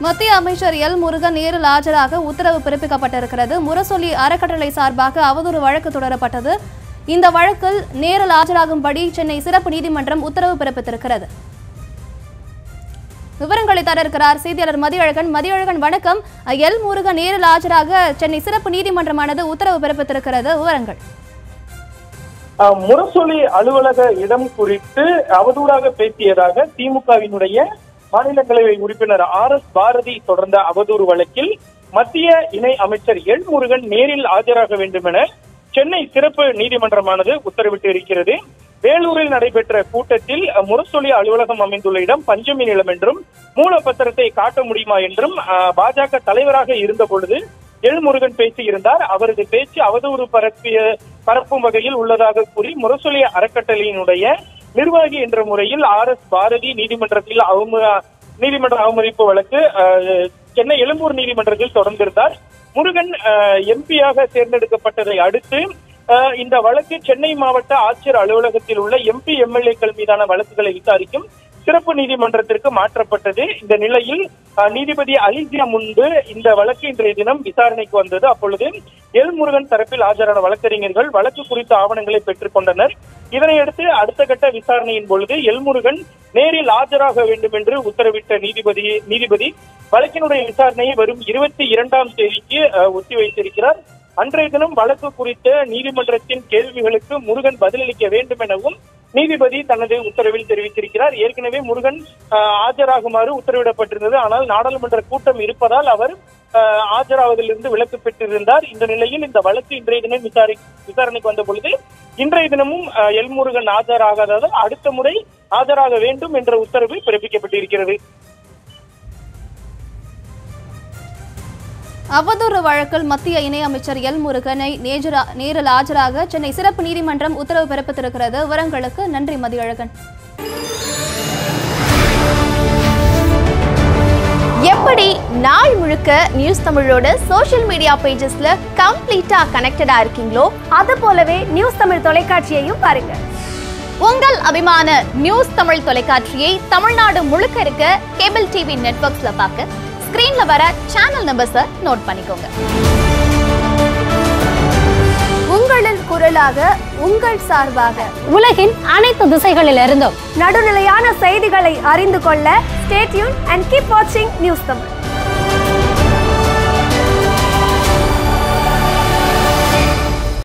மத்திய அமைச்சர் எல் முருகன் நேரில் ஆஜராக உத்தரவு பிறப்பிக்கப்பட்டிருக்கிறது முரசொலி அறக்கட்டளை சார்பாக அவதூறு வழக்கு தொடரப்பட்டது இந்த வழக்கில் நேரில் ஆஜராகும்படி சென்னை சிறப்பு நீதிமன்றம் உத்தரவு பிறப்பித்திருக்கிறது விவரங்களை தர இருக்கிறார் செய்தியாளர் மதியழகன் மதியழகன் வணக்கம் எல் முருகன் நேரில் ஆஜராக சென்னை சிறப்பு நீதிமன்றமானது உத்தரவு பிறப்பித்திருக்கிறது விவரங்கள் அஹ், முரசொலி அலுவலக இடம் குறித்து அவதூறாக பேசியதாக திமுகவினுடைய மாநிலங்களவை உறுப்பினர் ஆர் எஸ் பாரதி தொடர்ந்த அவதூறு வழக்கில் மத்திய இணை அமைச்சர் எல் முருகன் நேரில் ஆஜராக வேண்டும் என சென்னை சிறப்பு நீதிமன்றமானது உத்தரவிட்டு இருக்கிறது வேலூரில் நடைபெற்ற கூட்டத்தில் அஹ், முரசொலி அலுவலகம் அமைந்துள்ள இடம் பஞ்சமி நிலம் என்றும் மூலப்பத்திரத்தை காட்ட முடியுமா என்றும் அஹ், பாஜக தலைவராக இருந்த பொழுது எல் முருகன் பேசியிருந்தார் அவரது பேச்சு அவதூறு பரப்பிய பரப்பும் வகையில் உள்ளதாக கூறி முரசொலி அறக்கட்டளையினுடைய நிர்வாகி என்ற முறையில் ஆர் எஸ் பாரதி நீதிமன்றத்தில் அவம நீதிமன்ற அவமதிப்பு வழக்கு அஹ், சென்னை எழும்பூர் நீதிமன்றத்தில் தொடர்ந்திருந்தார் முருகன் எம்பியாக தேர்ந்தெடுக்கப்பட்டதை அடுத்து அஹ், இந்த வழக்கு சென்னை மாவட்ட ஆட்சியர் அலுவலகத்தில் உள்ள எம்பி எம்எல்ஏக்கள் மீதான வழக்குகளை விசாரிக்கும் சிறப்பு நீதிமன்றத்திற்கு மாற்றப்பட்டது இந்த நிலையில் அஹ், நீதிபதி அலிசியா முன்பு இந்த வழக்கு இன்றைய தினம் விசாரணைக்கு வந்தது அப்பொழுது எல் முருகன் தரப்பில் ஆஜரான வழக்கறிஞர்கள் வழக்கு குறித்த ஆவணங்களை பெற்றுக் கொண்டனர் இதனையடுத்து அடுத்த கட்ட விசாரணையின் பொழுது எல் முருகன் நேரில் ஆஜராக வேண்டும் என்று உத்தரவிட்ட நீதிபதி நீதிபதி வழக்கினுடைய விசாரணையை வரும் இருபத்தி இரண்டாம் தேதிக்கு அஹ், ஒத்திவைத்திருக்கிறார் அன்றைய தினம் வழக்கு குறித்த நீதிமன்றத்தின் கேள்விகளுக்கு முருகன் பதிலளிக்க வேண்டும் எனவும் நீதிபதி தனது உத்தரவில் தெரிவித்திருக்கிறார் ஏற்கனவே முருகன் அஹ், ஆஜராகுமாறு உத்தரவிடப்பட்டிருந்தது ஆனால் நாடாளுமன்ற கூட்டம் இருப்பதால் அவர் அஹ், ஆஜராவதிலிருந்து விலக்கு பெற்றிருந்தார் இந்த நிலையில் இந்த வழக்கு இன்றைய தினம் விசாரி விசாரணைக்கு வந்த பொழுது இன்றைய தினமும் அஹ், எல் முருகன் ஆஜராகாததால் அடுத்த முறை ஆஜராக வேண்டும் என்ற உத்தரவு பிறப்பிக்கப்பட்டிருக்கிறது அவதூறு வழக்கில் மத்திய இணையமைச்சர் எல் முருகனை நேஜரா- நேரில் ஆஜராக சென்னை சிறப்பு நீதிமன்றம் உத்தரவு பிறப்பித்திருக்கிறது விவரங்களுக்கு நன்றி மதியழகன் எப்படி நாள் முழுக்க நியூஸ் தமிழோட சோஷியல் மீடியா பேஜஸ்ல கம்ப்ளீட்டா கனெக்டடா இருக்கீங்களோ அது போலவே நியூஸ் தமிழ் தொலைக்காட்சியையும் பாருங்க உங்கள் அபிமான நியூஸ் தமிழ் தொலைக்காட்சியை தமிழ்நாடு முழுக்க இருக்க கேபிள் டிவி நெட்வொர்க்ஸ்ல பார்க்க ஸ்கிரீன்ல வர சேனல் நம்பர்ஸை நோட் பண்ணிக்கோங்க உங்களின் குரலாக உங்கள் சார்பாக உலகின் அனைத்து திசைகளிலிருந்தும் நடுநிலையான செய்திகளை அறிந்து கொள்ள ஸ்டேட்யூன் அண்ட் கீப் வாட்சிங் நியூஸ் தமிழ்